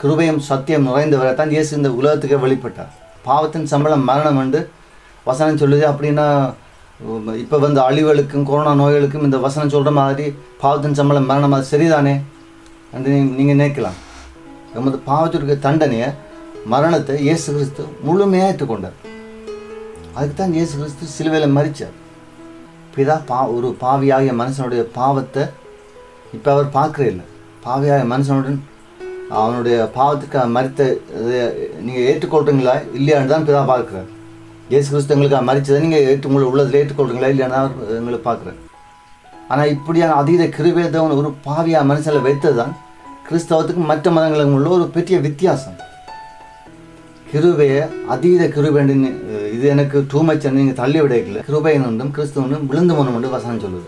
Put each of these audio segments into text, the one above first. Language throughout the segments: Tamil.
கிருபையும் சத்தியம் நிறைந்தவரை தான் இயேசு இந்த உலகத்துக்கே வெளிப்பட்டார் பாவத்தின் சம்பளம் மரணம் என்று வசனம் சொல்லுது அப்படின்னா இப்போ வந்து அழிவுகளுக்கும் கொரோனா நோய்களுக்கும் இந்த வசனம் சொல்கிற மாதிரி பாவத்தின் சம்பளம் மரணம் அது சரிதானே என்று நீங்கள் நினைக்கலாம் நமது பாவத்திற்கு தண்டனையை மரணத்தை இயேசு கிறிஸ்து முழுமையாக ஏற்றுக்கொண்டார் அதுக்கு தான் இயேசு கிறிஸ்து சிலுவையில் மறிச்சார் பிதா பா ஒரு பாவியாகிய மனுஷனுடைய பாவத்தை இப்போ அவர் பார்க்கறே இல்லை பாவியாகிய மனுஷனுடன் அவனுடைய பாவத்துக்கு மறித்த நீங்கள் ஏற்றுக்கொள்கிறீங்களா இல்லையான்னு தான் பிதா பார்க்குறார் இயேசு கிறிஸ்து எங்களுக்கு மறிச்சதை நீங்கள் ஏற்று உங்களை உள்ளதில் ஏற்றுக்கொள்கிறீங்களா இல்லையான்னு தான் அவர் எங்களுக்கு பார்க்குறார் ஆனால் இப்படியான அதீத கிருபேதவன் ஒரு பாவியாக மனுஷனில் வைத்தது தான் கிறிஸ்தவத்துக்கும் மற்ற மதங்களுக்கும் உள்ள ஒரு பெரிய வித்தியாசம் கிருபையை அதீத கிருபைன்னு இது எனக்கு டூ மச் நீங்கள் தள்ளி விடைக்கல கிருபையின் ஒன்றும் கிறிஸ்துவனும் விழுந்து மனம் ஒன்று வசனம் சொல்லுது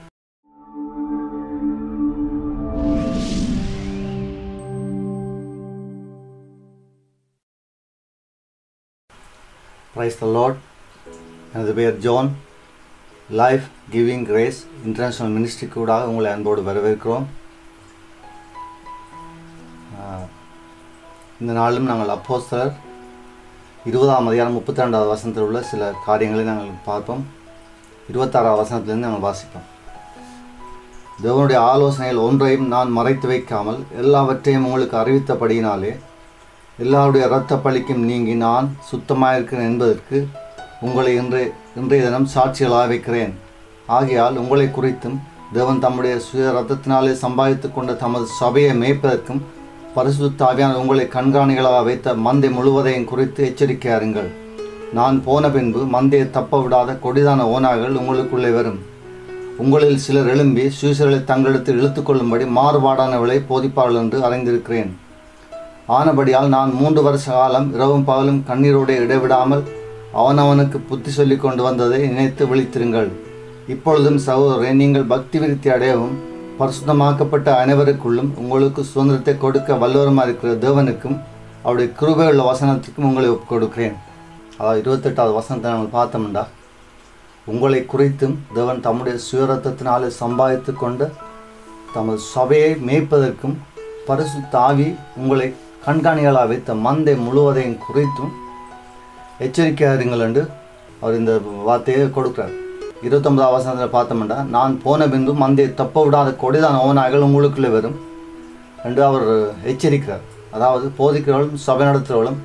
பிரைஸ் த லார்ட் எனது பெயர் John life giving grace international ministry கூடாக உங்களை அன்போடு வரவேற்கிறோம் இந்த நாளிலும் நாங்கள் அப்போஸ்தலர் இருபதாம் அதிகாரம் முப்பத்தி ரெண்டாவது வசனத்தில் உள்ள சில காரியங்களை நாங்கள் பார்ப்போம் இருபத்தாறாவது வசனத்திலிருந்து நாங்கள் வாசிப்போம் தேவனுடைய ஆலோசனைகள் ஒன்றையும் நான் மறைத்து வைக்காமல் எல்லாவற்றையும் உங்களுக்கு அறிவித்தபடியினாலே எல்லாருடைய இரத்த பழிக்கும் நீங்கி நான் சுத்தமாயிருக்கிறேன் என்பதற்கு உங்களை இன்றைய இன்றைய தினம் சாட்சிகளாக வைக்கிறேன் ஆகையால் உங்களை குறித்தும் தேவன் தம்முடைய சுய ரத்தத்தினாலே சம்பாதித்து கொண்ட தமது சபையை மேய்ப்பதற்கும் பரிசுத்தாவியான உங்களை கண்காணிகளாக வைத்த மந்தை முழுவதையும் குறித்து எச்சரிக்கையாருங்கள் நான் போன பின்பு மந்தையை தப்ப விடாத கொடிதான ஓனாகள் உங்களுக்குள்ளே வரும் உங்களில் சிலர் எழும்பி சுயசர்களை தங்களிடத்தில் இழுத்துக்கொள்ளும்படி மாறுபாடானவளை போதிப்பார்கள் என்று அறிந்திருக்கிறேன் ஆனபடியால் நான் மூன்று வருஷ காலம் இரவும் பகலும் கண்ணீரோடு இடைவிடாமல் அவனவனுக்கு புத்தி சொல்லி கொண்டு வந்ததை நினைத்து விழித்திருங்கள் இப்பொழுதும் சகோதரரை நீங்கள் பக்தி விருத்தி அடையவும் பரிசுத்தமாக்கப்பட்ட அனைவருக்குள்ளும் உங்களுக்கு சுதந்திரத்தை கொடுக்க வல்லவரமாக இருக்கிற தேவனுக்கும் அவருடைய கிருபையுள்ள வசனத்துக்கும் உங்களை ஒப்புக் கொடுக்கிறேன் அதாவது இருபத்தெட்டாவது வசனத்தை நம்ம பார்த்தோம்டா உங்களை குறித்தும் தேவன் தம்முடைய சுயரத்தத்தினாலே சம்பாதித்து கொண்டு தமது சபையை மேய்ப்பதற்கும் பரிசு தாவி உங்களை கண்காணிகளாக வைத்த மந்தை முழுவதையும் குறித்தும் எச்சரிக்கையாருங்கள் என்று அவர் இந்த வார்த்தையை கொடுக்குறார் இருபத்தொன்பதாம் வசனத்தில் பார்த்தோம்னா நான் போன பின்பு மந்தையை தப்ப விடாத கொடிதான ஓநாய்கள் உங்களுக்குள்ளே வரும் என்று அவர் எச்சரிக்கிறார் அதாவது போதிக்கிறவளும் சபை நடத்துகிறவளும்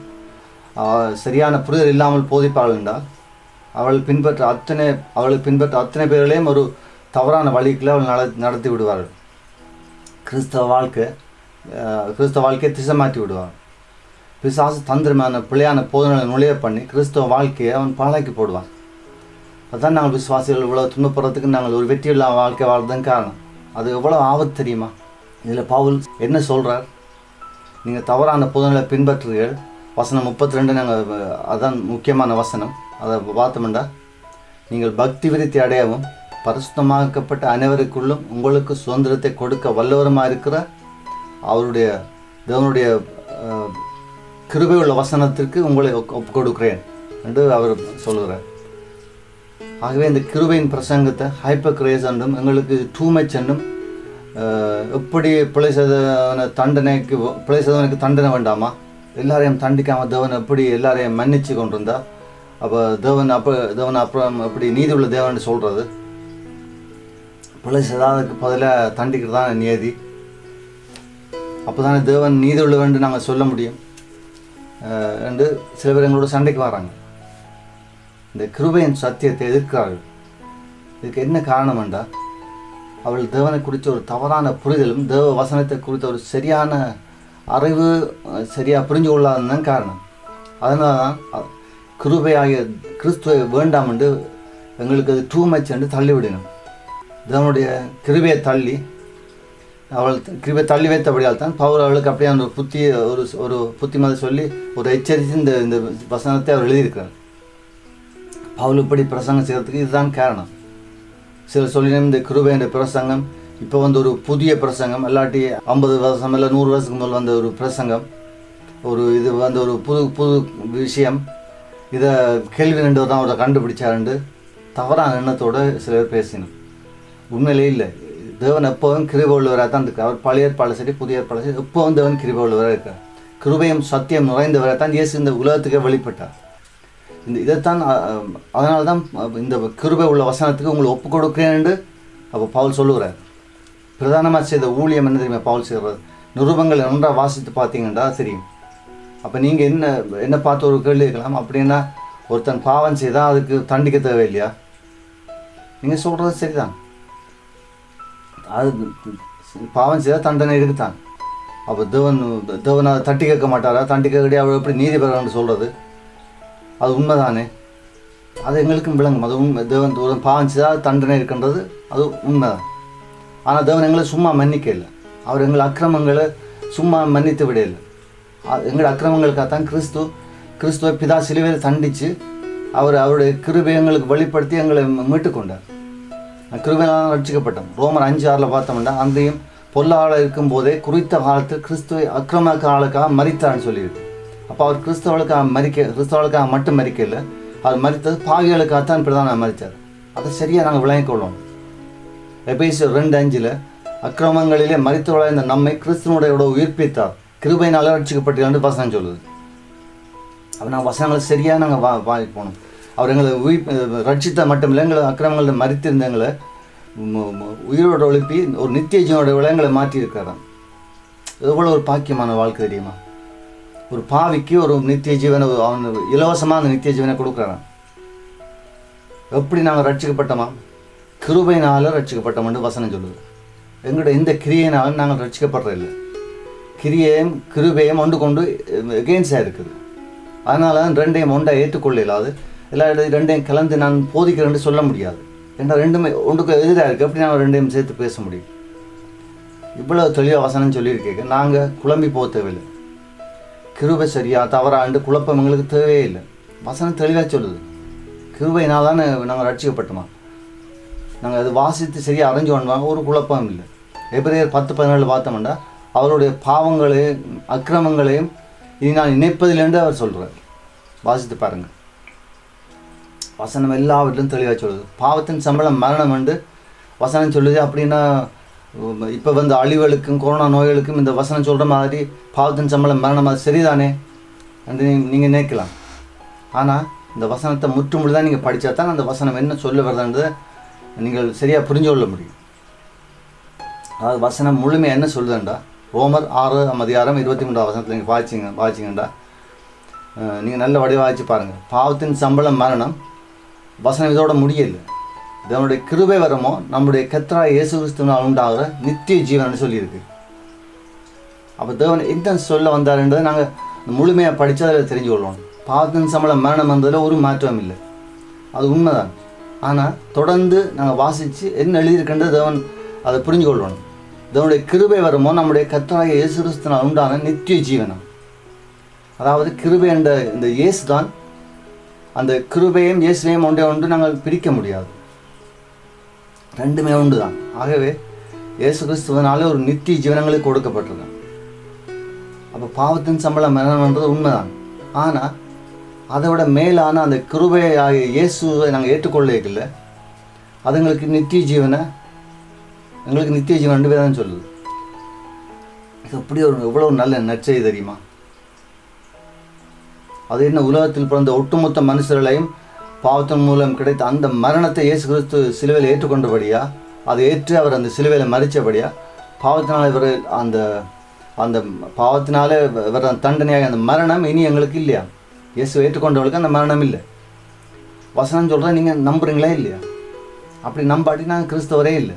சரியான புரிதல் இல்லாமல் போதிப்பார்கள் என்றால் அவள் பின்பற்ற அத்தனை அவளை பின்பற்ற அத்தனை பேர்களையும் ஒரு தவறான வழிக்குள்ளே அவள் நட நடத்தி விடுவார்கள் கிறிஸ்தவ வாழ்க்கை கிறிஸ்தவ வாழ்க்கையை திசை மாற்றி விடுவார் பிசாசு தந்திரமான பிள்ளையான போதனைகளை நுழைய பண்ணி கிறிஸ்தவ வாழ்க்கையை அவன் பாழாக்கி போடுவான் அதுதான் நாங்கள் விசுவாசிகள் இவ்வளோ துன்பப்படுறதுக்கு நாங்கள் ஒரு வெற்றியில்லா வாழ்க்கை வாழ்றதுன்னு காரணம் அது எவ்வளோ ஆபத்து தெரியுமா இதில் பவுல் என்ன சொல்கிறார் நீங்கள் தவறான போதனைகளை பின்பற்றுறீர்கள் வசனம் முப்பத்தி ரெண்டு நாங்கள் அதான் முக்கியமான வசனம் அதை பார்த்தோம்டா நீங்கள் பக்தி விருத்தி அடையவும் பரிசுத்தமாக்கப்பட்ட அனைவருக்குள்ளும் உங்களுக்கு சுதந்திரத்தை கொடுக்க வல்லவரமாக இருக்கிற அவருடைய தேவனுடைய கிருபை உள்ள வசனத்திற்கு உங்களை ஒப்பு கொடுக்கிறேன் என்று அவர் சொல்கிறார் ஆகவே இந்த கிருபையின் பிரசங்கத்தை ஹைப்பர் கிரேஸ் என்றும் எங்களுக்கு டூ மச் என்றும் எப்படி பிழை செய்தவன தண்டனைக்கு பிழை செய்தவனுக்கு தண்டனை வேண்டாமா எல்லாரையும் தண்டிக்காமல் தேவன் எப்படி எல்லாரையும் மன்னிச்சு கொண்டிருந்தா அப்போ தேவன் அப்போ தேவன் அப்புறம் எப்படி நீதி உள்ள தேவன் சொல்கிறது பிழை செய்தாததுக்கு பதிலாக தண்டிக்கிறது தான் நியதி அப்போ தானே தேவன் நீதி உள்ளவன் நாங்கள் சொல்ல முடியும் என்று சில பேர் எங்களோட சண்டைக்கு வராங்க இந்த கிருபையின் சத்தியத்தை எதிர்க்கிறார்கள் இதுக்கு என்ன காரணம் என்றால் அவள் தேவனை குறித்த ஒரு தவறான புரிதலும் தேவ வசனத்தை குறித்த ஒரு சரியான அறிவு சரியாக புரிஞ்சு கொள்ளாததான் காரணம் அதனால தான் கிருபையாகிய கிறிஸ்துவை வேண்டாம் என்று எங்களுக்கு அது டூ மச் என்று தள்ளிவிடணும் தேவனுடைய கிருபையை தள்ளி அவள் கிருபை தள்ளி வைத்தபடியால் தான் பவுல் அவளுக்கு அப்படியே அந்த ஒரு புத்தி ஒரு ஒரு புத்திமதி சொல்லி ஒரு எச்சரித்து இந்த இந்த வசனத்தை அவர் எழுதியிருக்கிறார் பவுல் இப்படி பிரசங்கம் செய்கிறதுக்கு இதுதான் காரணம் சிலர் சொல்லினோம் இந்த கிருபை என்ற பிரசங்கம் இப்போ வந்து ஒரு புதிய பிரசங்கம் இல்லாட்டி ஐம்பது வருஷம் இல்லை நூறு வருஷத்துக்கு முதல் வந்த ஒரு பிரசங்கம் ஒரு இது வந்து ஒரு புது புது விஷயம் இதை கேள்வி ரெண்டு தான் அவரை கண்டுபிடிச்சாருண்டு தவறான எண்ணத்தோடு சிலர் பேசினோம் உண்மையிலே இல்லை தேவன் எப்போவும் கிருப உள்ளவராக தான் இருக்கார் அவர் பழைய ஏற்பாடு சரி புதிய ஏற்பாடு சரி எப்போவும் தேவன் கிருப உள்ளவராக இருக்கார் கிருபையும் சத்தியம் நிறைந்தவரை தான் இயேசு இந்த உலகத்துக்கே வெளிப்பட்டார் இந்த இதைத்தான் அதனால தான் இந்த கிருபை உள்ள வசனத்துக்கு உங்களை ஒப்பு கொடுக்கிறேன்னு அப்போ பவுல் சொல்லுகிறார் பிரதானமாக செய்த ஊழியம் என்ன தெரியுமா பவுல் செய்கிறது நிருபங்களை நன்றாக வாசித்து பார்த்தீங்கன்னா தெரியும் அப்போ நீங்கள் என்ன என்ன பார்த்து ஒரு கேள்வி கேட்கலாம் அப்படின்னா ஒருத்தன் பாவம் செய்தால் அதுக்கு தண்டிக்க தேவையில்லையா நீங்கள் சொல்கிறது சரிதான் அது பாவம் செய்தால் தண்டனை இருக்குதான் அப்போ தேவன் தேவன் அதை தட்டி கேட்க மாட்டாரா தட்டி கேட்க அவர் எப்படி நீதி பெறான்னு சொல்கிறது அது உண்மைதானே அது எங்களுக்கும் விளங்கும் அது உண்மை தேவன் ஒரு பாவம் செய்தால் தண்டனை இருக்கின்றது அது உண்மைதான் ஆனால் தேவன் எங்களை சும்மா மன்னிக்க இல்லை அவர் எங்கள் அக்கிரமங்களை சும்மா மன்னித்து விட இல்லை எங்கள் அக்கிரமங்களுக்காக தான் கிறிஸ்து கிறிஸ்துவை பிதா சிலுவையில் தண்டித்து அவர் அவருடைய கிருபை எங்களுக்கு வெளிப்படுத்தி எங்களை மீட்டுக்கொண்டார் கிருபையினால் ரட்சிக்கப்பட்டோம் ரோமர் அஞ்சு ஆறில் பார்த்தோம்னா அந்தையும் பொல்லாள இருக்கும்போதே குறித்த காலத்தில் கிறிஸ்துவை அக்கிரமக்க ஆளுக்காக மறித்தார்னு சொல்லியிருக்கு அப்போ அவர் கிறிஸ்தவர்களுக்காக மறிக்க கிறிஸ்தவர்களுக்காக மட்டும் மறிக்கல அவர் மறித்தது பாவிகளுக்காகத்தான் இப்படி தான் மறித்தார் அதை சரியாக நாங்கள் விளங்கிக் கொள்ளணும் எபேசியர் ரெண்டு அஞ்சில் அக்கிரமங்களிலே மறித்து இந்த நம்மை கிறிஸ்துவனுடைய உயிர்ப்பித்தார் கிருபையினால ரட்சிக்கப்பட்டீர்கள் வசனம் சொல்லுது அப்போ நாங்கள் வசனங்களை சரியாக நாங்கள் வா வாங்கி போகணும் அவர் எங்களை உயிர் ரட்சித்த மட்டும் இல்லை எங்களை அக்கிரமங்களில் மறித்திருந்தவங்களை உயிரோட ஒழுப்பி ஒரு நித்திய ஜீவனோட விலங்களை மாற்றியிருக்காராம் எவ்வளோ ஒரு பாக்கியமான வாழ்க்கை தெரியுமா ஒரு பாவிக்கு ஒரு நித்திய ஜீவனை அவன் இலவசமாக அந்த நித்திய ஜீவனை கொடுக்குறான் எப்படி நாங்கள் ரட்சிக்கப்பட்டோமா கிருபையினால் ரட்சிக்கப்பட்டோம்னு வசனம் சொல்லுது எங்களோட எந்த கிரியையினாலும் நாங்கள் ரட்சிக்கப்படுறதில்லை கிரியையும் கிருபையும் ஒன்று கொண்டு எகெயின்ஸாக இருக்குது அதனால தான் ரெண்டையும் ஒன்றை ஏற்றுக்கொள்ள இல்லாது எல்லா ரெண்டையும் கலந்து நான் போதிக்கிறேன்னு சொல்ல முடியாது ஏன்னா ரெண்டுமே ஒன்றுக்கு எதிராக இருக்குது எப்படி நான் ரெண்டையும் சேர்த்து பேச முடியும் இவ்வளோ தெளிவாக வசனம் சொல்லியிருக்கேன் நாங்கள் குழம்பி போக தேவையில்லை கிருபை சரியா தவறாண்டு குழப்பம் எங்களுக்கு தேவையே இல்லை வசனம் தெளிவாக சொல்லுது கிருபையினால் தானே நாங்கள் ரட்சிக்கப்பட்டோமா நாங்கள் அது வாசித்து சரியாக அரைஞ்சோன்வாங்க ஒரு குழப்பம் இல்லை எபிரேயர் பத்து பதினேழு பார்த்தோம்னா அவருடைய பாவங்களையும் அக்கிரமங்களையும் இனி நான் நினைப்பதில்லைன்னு அவர் சொல்கிறார் வாசித்து பாருங்கள் வசனம் எல்லாவற்றிலும் தெளிவாக சொல்லுது பாவத்தின் சம்பளம் மரணம் என்று வசனம் சொல்லுது அப்படின்னா இப்போ வந்து அழிவுகளுக்கும் கொரோனா நோய்களுக்கும் இந்த வசனம் சொல்கிற மாதிரி பாவத்தின் சம்பளம் மரணம் அது சரிதானே என்று நீங்கள் நினைக்கலாம் ஆனால் இந்த வசனத்தை முற்று தான் நீங்கள் படித்தா தான் அந்த வசனம் என்ன சொல்ல வருதுன்றதை நீங்கள் சரியாக புரிஞ்சு கொள்ள முடியும் அதாவது வசனம் முழுமையாக என்ன சொல்லுதுண்டா ரோமர் ஆறு அதிகாரம் இருபத்தி மூன்றாம் வசனத்தில் நீங்கள் வாய்ச்சிங்க வாய்ச்சிங்கண்டா நீங்கள் நல்ல வடிவாய்ச்சி பாருங்கள் பாவத்தின் சம்பளம் மரணம் வசனம் இதோட முடியல இதனுடைய கிருபை வரமோ நம்முடைய கத்ரா இயேசு கிறிஸ்துவனால் உண்டாகிற நித்திய ஜீவன் சொல்லியிருக்கு அப்போ தேவன் எந்த சொல்ல வந்தாருன்றதை நாங்கள் முழுமையாக படித்து அதில் தெரிஞ்சு கொள்ளணும் பாவத்தின் சம்பளம் மரணம் வந்ததில் ஒரு மாற்றம் இல்லை அது உண்மைதான் ஆனால் தொடர்ந்து நாங்கள் வாசித்து என்ன எழுதியிருக்கின்றது தேவன் அதை புரிஞ்சு கொள்ளணும் இதனுடைய கிருபை வருமோ நம்முடைய கத்தராக இயேசு கிறிஸ்துனால் உண்டான நித்திய ஜீவனம் அதாவது கிருபை என்ற இந்த இயேசு தான் அந்த கிருபையும் இயேசுவையும் ஒன்றே ஒன்று நாங்கள் பிரிக்க முடியாது ரெண்டுமே ஒன்று தான் ஆகவே இயேசு கிறிஸ்துவனாலே ஒரு நித்திய ஜீவனங்களுக்கு கொடுக்கப்பட்டிருக்கான் அப்போ பாவத்தின் சம்பளம் மரணம்ன்றது உண்மைதான் ஆனால் அதை விட மேலான அந்த கிருபை ஆகிய இயேசுவை நாங்கள் ஏற்றுக்கொள்ளல அது எங்களுக்கு நித்திய ஜீவனை எங்களுக்கு நித்திய ஜீவன் ரெண்டு பேர் தான் சொல்லுது இது எப்படி ஒரு எவ்வளோ நல்ல நற்செய்தி தெரியுமா அது என்ன உலகத்தில் பிறந்த ஒட்டுமொத்த மனுஷர்களையும் பாவத்தின் மூலம் கிடைத்த அந்த மரணத்தை இயேசு கிறிஸ்து சிலுவையில் ஏற்றுக்கொண்டபடியா அதை ஏற்று அவர் அந்த சிலுவையில் மறித்தபடியா பாவத்தினால் இவர் அந்த அந்த பாவத்தினாலே வர தண்டனையாக அந்த மரணம் இனி எங்களுக்கு இல்லையா இயேசு ஏற்றுக்கொண்டவர்களுக்கு அந்த மரணம் இல்லை வசனம் சொல்கிறேன் நீங்கள் நம்புறீங்களா இல்லையா அப்படி நம்பாட்டி நாங்கள் கிறிஸ்தவரே இல்லை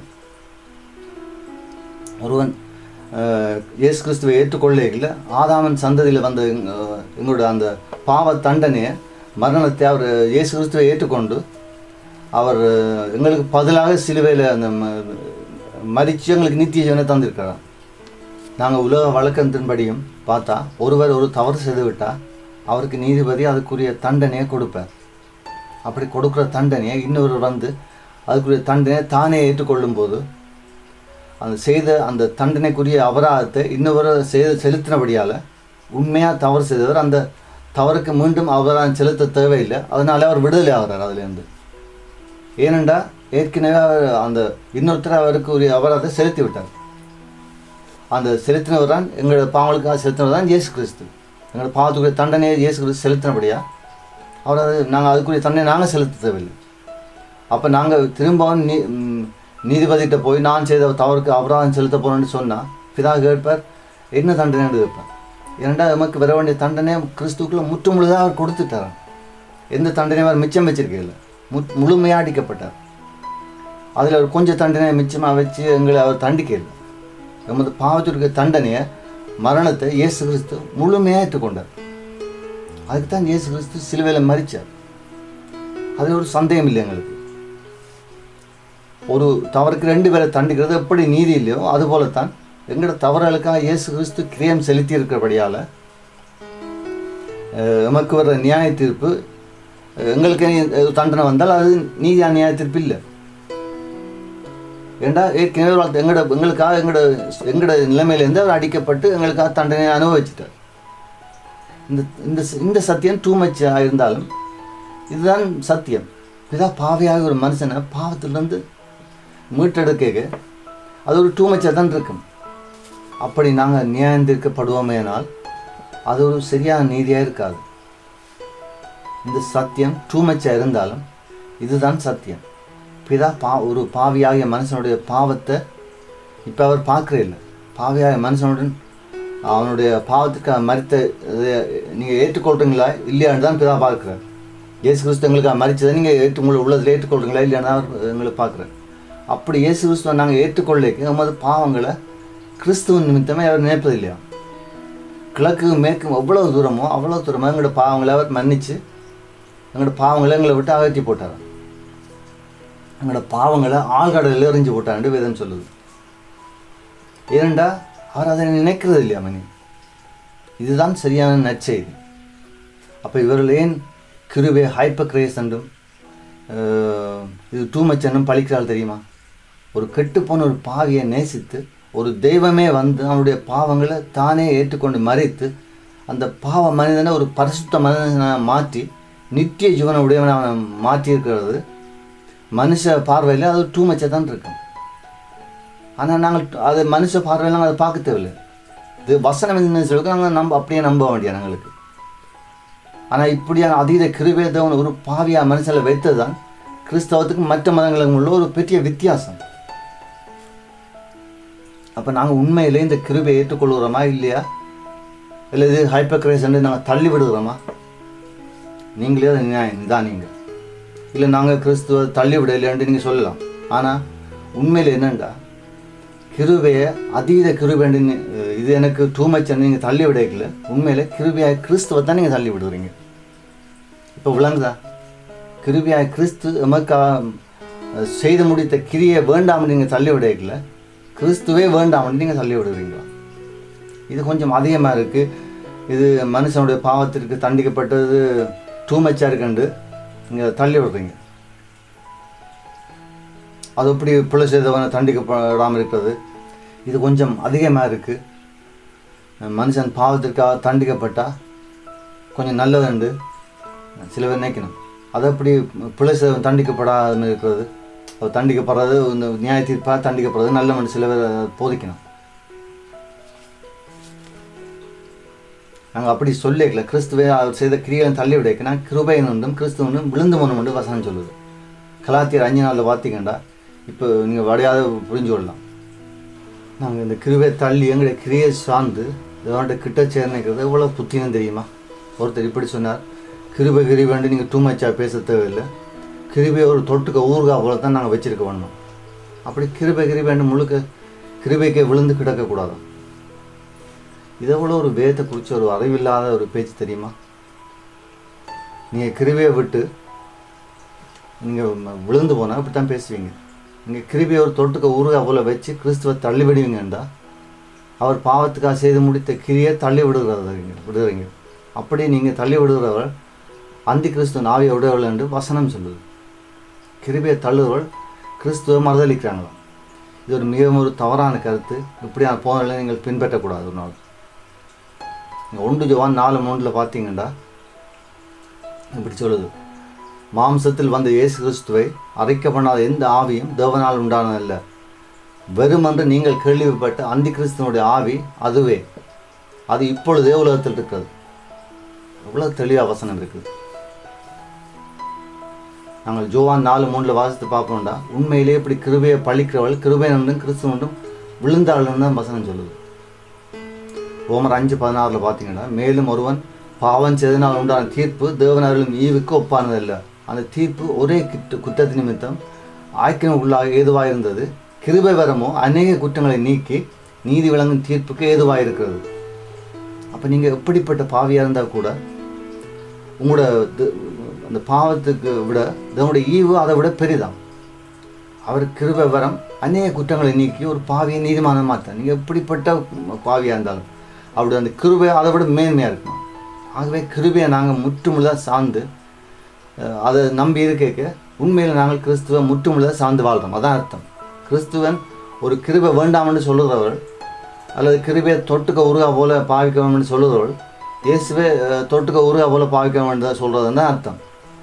ஒருவன் இயேசு கிறிஸ்துவை ஏற்றுக்கொள்ளே இல்லை ஆதாமன் சந்ததியில் வந்த எங்களோட அந்த பாவ தண்டனையை மரணத்தை அவர் இயேசு கிறிஸ்துவை ஏற்றுக்கொண்டு அவர் எங்களுக்கு பதிலாக சிலுவையில் அந்த மறித்து எங்களுக்கு நித்திய ஜீவனை தந்திருக்கிறார் நாங்கள் உலக வழக்கத்தின்படியும் பார்த்தா ஒருவர் ஒரு தவறு செய்து விட்டால் அவருக்கு நீதிபதி அதுக்குரிய தண்டனையை கொடுப்பார் அப்படி கொடுக்குற தண்டனையை இன்னொரு வந்து அதுக்குரிய தண்டனையை தானே ஏற்றுக்கொள்ளும் போது அந்த செய்த அந்த தண்டனைக்குரிய அபராதத்தை இன்னொரு செய்து செலுத்தினபடியால் உண்மையாக தவறு செய்தவர் அந்த தவறுக்கு மீண்டும் அபராதம் செலுத்த தேவையில்லை அதனால அவர் விடுதலை ஆகிறார் அதுலேருந்து ஏனெண்டா ஏற்கனவே அவர் அந்த இன்னொருத்தர் அவருக்கு உரிய அபராதத்தை செலுத்தி விட்டார் அந்த செலுத்தினவர் தான் எங்களோட பாவங்களுக்காக செலுத்தினவர் தான் இயேசு கிறிஸ்து எங்களோட பாவத்துக்குரிய தண்டனையை இயேசு கிறிஸ்து செலுத்தினபடியா அவர் அது நாங்கள் அதுக்குரிய தண்டனை நாங்கள் செலுத்த தேவையில்லை அப்போ நாங்கள் திரும்பவும் நீ ம், நீதிபதிகிட்ட போய் நான் செய்த தவறுக்கு அபராதம் செலுத்த போகிறேன்னு சொன்னால் பிதா கேட்பார் என்ன தண்டனைன்னு கேட்பார் ஏனண்டா நமக்கு வர வேண்டிய தண்டனை கிறிஸ்துக்குள்ள முற்று முழுதாக அவர் கொடுத்துட்டார் எந்த தண்டனையும் அவர் மிச்சம் வச்சிருக்கல மு முழுமையாக அடிக்கப்பட்டார் அதில் அவர் கொஞ்சம் தண்டனையை மிச்சமாக வச்சு எங்களை அவர் தண்டிக்கல நமது பாவத்திற்கு தண்டனையை மரணத்தை இயேசு கிறிஸ்து முழுமையாக ஏற்றுக்கொண்டார் அதுக்கு தான் இயேசு கிறிஸ்து சிலுவையில் மறிச்சார் அது ஒரு சந்தேகம் இல்லை எங்களுக்கு ஒரு தவறுக்கு ரெண்டு பேரை தண்டிக்கிறது எப்படி நீதி இல்லையோ அதுபோலத்தான் எங்களோட தவறுகளுக்காக இயேசு கிறிஸ்து கிரியம் செலுத்தி இருக்கிறபடியால் எமக்கு வர்ற நியாய தீர்ப்பு அஹ், எங்களுக்கு அஹ், தண்டனை வந்தால் அது நீதியான நியாய தீர்ப்பு இல்லை ஏண்டா ஏற்கனவே ஒரு ஆள் எங்களோட எங்களுக்காக எங்களோட எங்களோட நிலைமையிலேருந்து அவர் அடிக்கப்பட்டு எங்களுக்காக தண்டனை அனுபவிச்சிட்டார் இந்த இந்த இந்த சத்தியம் டூ மச்சாக இருந்தாலும் இதுதான் சத்தியம் இதான் பாவையாக ஒரு மனுஷனை பாவத்திலிருந்து மீட்டெடுக்க அது ஒரு டூ மச்சாக தான் இருக்கும் அப்படி நாங்கள் நியாயந்திருக்கப்படுவோமேனால் அது ஒரு சரியான நீதியாக இருக்காது இந்த சத்தியம் டூ மச்சாக இருந்தாலும் இதுதான் சத்தியம் பிதா பா ஒரு பாவியாகிய மனுஷனுடைய பாவத்தை இப்போ அவர் பார்க்கறே இல்லை பாவியாகிய மனுஷனுடன் அவனுடைய பாவத்துக்கு மறித்த நீங்கள் ஏற்றுக்கொள்றீங்களா இல்லையான்னு தான் பிதா பார்க்குறார் இயேசு கிறிஸ்து எங்களுக்கு மறிச்சதை நீங்கள் ஏற்று உங்களை உள்ளதில் ஏற்றுக்கொள்றீங்களா இல்லையான்னு அவர் எங்களை பார்க்குறார் அப்படி இயேசு கிறிஸ்துவை நாங்கள் ஏற்றுக்கொள்ளைக்கு நமது பாவங்களை கிறிஸ்துவ நிமித்தமே அவர் நினைப்பது இல்லையா கிழக்கு மேற்கும் எவ்வளவு தூரமோ அவ்வளோ தூரமாக எங்களோட பாவங்களை அவர் மன்னிச்சு எங்களோட பாவங்களை எங்களை விட்டு அகற்றி போட்டார் எங்களோட பாவங்களை ஆழ்கடலில் எறிஞ்சு போட்டாண்டு வேதம் சொல்லுது ஏனண்டா அவர் அதை நினைக்கிறது இல்லையா மணி இதுதான் சரியான நற்செய்தி அப்போ இவர்கள் ஏன் கிருபை ஹைப்பர் கிரேஸ் என்றும் அஹ், இது டூ மச் என்னும் பழிக்கிறாள் தெரியுமா ஒரு கெட்டுப்போன ஒரு பாவியை நேசித்து ஒரு தெய்வமே வந்து அவனுடைய பாவங்களை தானே ஏற்றுக்கொண்டு மறித்து அந்த பாவ மனிதனை ஒரு பரிசுத்த மனிதனை மாற்றி நித்திய ஜீவன உடையவனை அவனை மாற்றி இருக்கிறது மனுஷ பார்வையில் அது டூ மச்சாக தான் இருக்கும் ஆனால் நாங்கள் அது மனுஷ பார்வையில் நாங்கள் அதை பார்க்க தேவையில்லை இது வசனம் என்ன சொல்லுங்க நாங்கள் நம்ப அப்படியே நம்ப வேண்டிய எங்களுக்கு ஆனால் இப்படியான அதீத கிருபை தேவன் ஒரு பாவியா மனுஷனை வைத்தது தான் கிறிஸ்தவத்துக்கு மற்ற மதங்களுக்கும் உள்ள ஒரு பெரிய வித்தியாசம் அப்போ நாங்கள் உண்மையிலே இந்த கிருபை ஏற்றுக்கொள்கிறோமா இல்லையா இல்லை இது ஹைப்பர் கிரேசன் நாங்கள் தள்ளி விடுகிறோமா நீங்களே அதை நியாயம் இதான் நீங்கள் இல்லை நாங்கள் கிறிஸ்துவ தள்ளி விடலையான்ட்டு நீங்கள் சொல்லலாம் ஆனால் உண்மையில் என்னண்டா கிருபையை அதீத கிருபைன்னு நீ- இது எனக்கு டூ மச் நீங்கள் தள்ளி விடக்கல உண்மையில் கிருபையாய் கிறிஸ்துவை தான் நீங்கள் தள்ளி விடுறீங்க இப்போ விளங்குதா கிருபையாய் கிறிஸ்து எமக்கா அஹ், செய்து முடித்த கிரியை வேண்டாம்னு நீங்கள் தள்ளி விடக்கல கிறிஸ்துவே வேண்டாம்னு நீங்கள் தள்ளி விடுறீங்களா இது கொஞ்சம் அதிகமாக இருக்குது இது மனுஷனுடைய பாவத்திற்கு தண்டிக்கப்பட்டது டூ மச்சாக இருக்குண்டு நீங்கள் தள்ளி விடுறீங்க அது எப்படி பிள்ளை செய்தவனை தண்டிக்கப்படாமல் இருக்கிறது இது கொஞ்சம் அதிகமாக இருக்குது மனுஷன் பாவத்திற்காக தண்டிக்கப்பட்டால் கொஞ்சம் நல்லதுண்டு சில பேர் நினைக்கணும் அதை எப்படி பிள்ளை செய்தவன் தண்டிக்கப்படாமல் இருக்கிறது அவர் தண்டிக்கப்படுறது இந்த நியாய தீர்ப்பாக தண்டிக்கப்படுறது நல்ல மனுஷன் சில பேர் அதை போதிக்கணும் நாங்கள் அப்படி சொல்லிக்கல கிறிஸ்துவை அவர் செய்த கிரியை தள்ளி விடைக்கனா கிருபையின் ஒன்றும் கிறிஸ்துவனும் விழுந்து மனம் ஒன்று வசனம் சொல்லுது கலாத்தியர் அஞ்சு நாளில் பார்த்தீங்கன்னா இப்போ நீங்கள் வடையாத புரிஞ்சு கொள்ளலாம் நாங்கள் இந்த கிருவை தள்ளி எங்களுடைய கிரியை சார்ந்து இதோட கிட்ட சேர்ந்துக்கிறது எவ்வளோ புத்தினம் தெரியுமா ஒருத்தர் இப்படி சொன்னார் கிருபை கிருபைன்ட்டு நீங்கள் டூ மச்சாக பேச தேவையில்லை கிருபை ஒரு தொட்டுக்க ஊறுகா போல தான் நாங்கள் வச்சிருக்க வேணும் அப்படி கிருபை கிருபைன்னு முழுக்க கிருபைக்கே விழுந்து கிடக்கக்கூடாது இது எவ்வளோ ஒரு வேதத்தை குறித்து ஒரு அறிவில்லாத ஒரு பேச்சு தெரியுமா நீங்கள் கிருபையை விட்டு நீங்கள் விழுந்து போனால் இப்படி தான் பேசுவீங்க நீங்கள் கிருபியை ஒரு தொட்டுக்க ஊறுகா போல வச்சு கிறிஸ்துவை தள்ளி விடுவீங்கண்டா அவர் பாவத்துக்காக செய்து முடித்த கிரியை தள்ளி விடுகிறீங்க விடுறீங்க அப்படி நீங்கள் தள்ளி விடுகிறவர் அந்தி கிறிஸ்துவ நாவியை விடுறவர்கள் என்று வசனம் சொல்லுது கிருபியை தள்ளுறவர்கள் கிறிஸ்துவை மறுதளிக்கிறாங்களாம் இது ஒரு மிகவும் ஒரு தவறான கருத்து இப்படியான போனலை நீங்கள் பின்பற்றக்கூடாது ஒரு நாள் நீங்கள் ஒன்று ஜோவான் நாலு மூன்றில் பார்த்தீங்கன்னா இப்படி சொல்லுது மாம்சத்தில் வந்த இயேசு கிறிஸ்துவை அரைக்க பண்ணாத எந்த ஆவியும் தேவனால் உண்டானதல்ல வெறும் என்று நீங்கள் கேள்விப்பட்ட அந்தி கிறிஸ்தனுடைய ஆவி அதுவே அது இப்பொழுதே உலகத்தில் இருக்கிறது எவ்வளோ தெளிவாக வசனம் இருக்குது நாங்கள் ஜோவான் நாலு மூணில் வாசித்து பார்ப்போம்டா உண்மையிலே இப்படி கிருபையை பழிக்கிறவள் கிருபை என்றும் கிறிஸ்துவ என்றும் விழுந்தாள்னு தான் வசனம் சொல்லுது ரோமர் அஞ்சு பதினாறில் பார்த்தீங்கன்னா மேலும் ஒருவன் பாவம் செய்தனால் உண்டான தீர்ப்பு தேவனர்களும் ஈவுக்கு ஒப்பானதல்ல அந்த தீர்ப்பு ஒரே குற்ற குற்றத்து நிமித்தம் ஆய்க்கின உள்ளாக ஏதுவாக இருந்தது கிருபை வரமோ அநேக குற்றங்களை நீக்கி நீதி வழங்கும் தீர்ப்புக்கு ஏதுவாக இருக்கிறது அப்போ நீங்கள் எப்படிப்பட்ட பாவியாக இருந்தால் கூட உங்களோட து- அந்த பாவத்துக்கு விட தேவனுடைய ஈவு அதை விட பெரிதான் அவர் கிருபை வரம் அநேக குற்றங்களை நீக்கி ஒரு பாவியை நீதிமானம் மாற்ற நீங்கள் எப்படிப்பட்ட பாவியாக இருந்தாலும் அப்படி அந்த கிருபை அதை விட மேன்மையாக இருக்கும் ஆகவே கிருபையை நாங்கள் முற்றுமுழுதாக சார்ந்து அஹ், அதை நம்பி இருக்க உண்மையில் நாங்கள் கிறிஸ்துவ முற்றுமுழுதாக சார்ந்து வாழ்கிறோம் அதான் அர்த்தம் கிறிஸ்துவன் ஒரு கிருபை வேண்டாம்னு சொல்லுகிறவர் அல்லது கிருபையை தொட்டுக்க உருகா போல பாவிக்க வேண்டும்னு சொல்லுகிறவள் இயேசுவே அஹ், தொட்டுக்க உருகா போல பாவிக்க வேண்டியதாக சொல்கிறதுன்னு தான் அர்த்தம்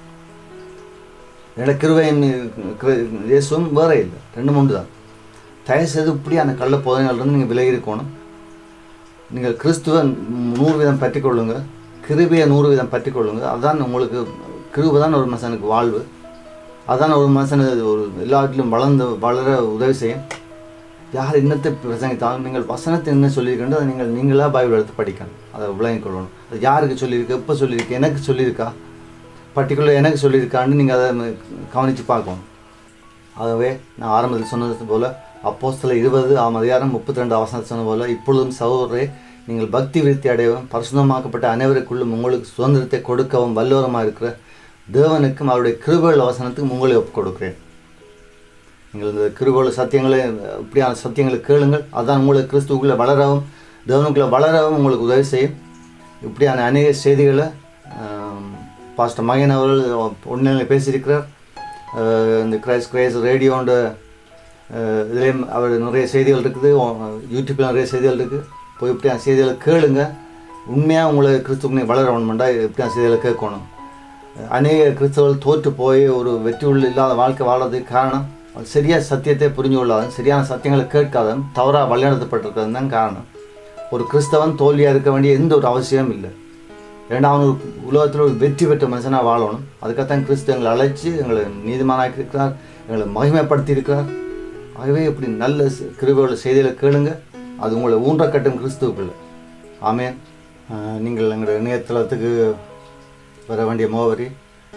என்னோட கிருபையும் கிரு- இயேசுவும் வேறே இல்லை ரெண்டு மூன்று தான் தயவு செய்து இப்படி அந்த கள்ள போதனைகள்லேருந்து நீங்கள் விலகி இருக்கணும் நீங்கள் கிறிஸ்துவ நூறு வீதம் பற்றி கொள்ளுங்க கிருபையை நூறு வீதம் பற்றி கொள்ளுங்க அதுதான் உங்களுக்கு கிருபை தான் ஒரு மனுஷனுக்கு வாழ்வு அதான் ஒரு மனுஷனு ஒரு எல்லாத்திலும் வளர்ந்து வளர உதவி செய்யும் யார் இன்னத்தை பிரசங்கித்தாலும் நீங்கள் வசனத்தை என்ன சொல்லியிருக்கேன் அதை நீங்கள் நீங்களாக பைபிள் எடுத்து படிக்கணும் அதை விளங்கிக் கொள்ளணும் அது யாருக்கு சொல்லியிருக்கு எப்போ சொல்லியிருக்கு எனக்கு சொல்லியிருக்கா பர்டிகுலர் எனக்கு சொல்லியிருக்கான்னு நீங்கள் அதை ம- கவனித்து பார்க்கணும் ஆகவே நான் ஆரம்பத்தில் சொன்னது போல் அப்போஸ்தலர் இருபது ஆம் அதிகாரம் முப்பத்தி ரெண்டு அவசரம் சொன்னது போல இப்பொழுதும் சகோதரரே நீங்கள் பக்தி விருத்தி அடையவும் பரிசுத்தமாக்கப்பட்ட அனைவருக்குள்ளும் உங்களுக்கு சுதந்திரத்தை கொடுக்கவும் வல்லவரமாக இருக்கிற தேவனுக்கும் அவருடைய கிருபைகள் வசனத்துக்கும் உங்களை ஒப்புக் கொடுக்கிறேன் நீங்கள் இந்த கிருபோல சத்தியங்களை இப்படியான சத்தியங்களை கேளுங்கள் அதான் உங்களுக்கு கிறிஸ்துவுக்குள்ளே வளரவும் தேவனுக்குள்ளே வளரவும் உங்களுக்கு உதவி செய்யும் இப்படியான அநேக செய்திகளை ஆம், பாஸ்டர் மகன் அவர்கள் உண்மையிலே பேசியிருக்கிறார் அஹ், இந்த கிரைஸ் கிரைஸ் ரேடியோன்ற இதுலேயும் அவர் நிறைய செய்திகள் இருக்குது யூடியூப்பில் நிறைய செய்திகள் இருக்குது போய் இப்படியான செய்திகளை கேளுங்க உண்மையாக உங்களை கிறிஸ்துக்கு வளர வேணுமெண்டா இப்படியான செய்திகளை கேட்கணும் அநேக கிறிஸ்தவர்கள் தோற்று போய் ஒரு வெற்றி உள்ள இல்லாத வாழ்க்கை வாழ்றதுக்கு காரணம் அது சரியா சத்தியத்தை புரிஞ்சு கொள்ளாதன் சரியான சத்தியங்களை கேட்காதன் தவறாக வழிநடத்தப்பட்டிருக்கிறது தான் காரணம் ஒரு கிறிஸ்தவன் தோல்வியாக இருக்க வேண்டிய எந்த ஒரு அவசியம் இல்லை இரண்டாவது ஒரு உலகத்தில் ஒரு வெற்றி பெற்ற மனுஷனாக வாழணும் அதுக்காகத்தான் கிறிஸ்து எங்களை அழைச்சி எங்களை நீதிமானாக்கி இருக்கிறார் எங்களை மகிமைப்படுத்தி இருக்கிறார் ஆகவே இப்படி நல்ல ச- கிருபையுள்ள செய்திகளை கேளுங்க அது உங்களை ஊன்ற கட்டும் கிறிஸ்துவுக்குள்ள ஆமென் ஆஹ் நீங்கள் எங்களுடைய இணையதளத்துக்கு வர வேண்டிய முகவரி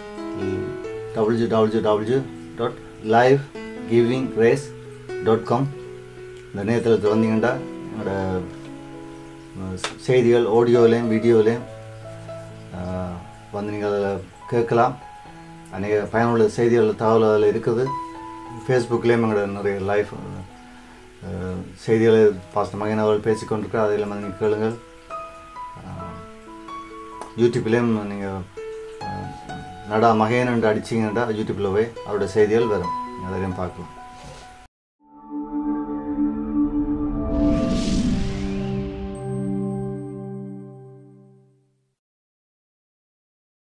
W W W dot live giving grace dot com இந்த இணையதளத்தில் வந்தீங்கன்னா எங்களோட அஹ், செய்திகள் ஆடியோலையும் வீடியோலையும் ஆஹ், வந்து நீங்கள் அதில் கேட்கலாம் அநேக பயனுள்ள செய்திகள் தகவல் அதில் இருக்குது ஃபேஸ்புக்லேயும் எங்களோட நிறைய லைஃப் செய்திகளை பாஸ்டர் மகன் அவர்கள் பேசிக்கொண்டிருக்கார் அதில் வந்து நீங்கள் கேளுங்கள் ஆஹ், யூடியூப்லேயும் நீங்கள் நடா மகேன் என்று அடிச்சிங்கன்னா யூடியூப்பில் போய் அவருடைய செய்திகள் வரும் அதையும் பார்க்கலாம்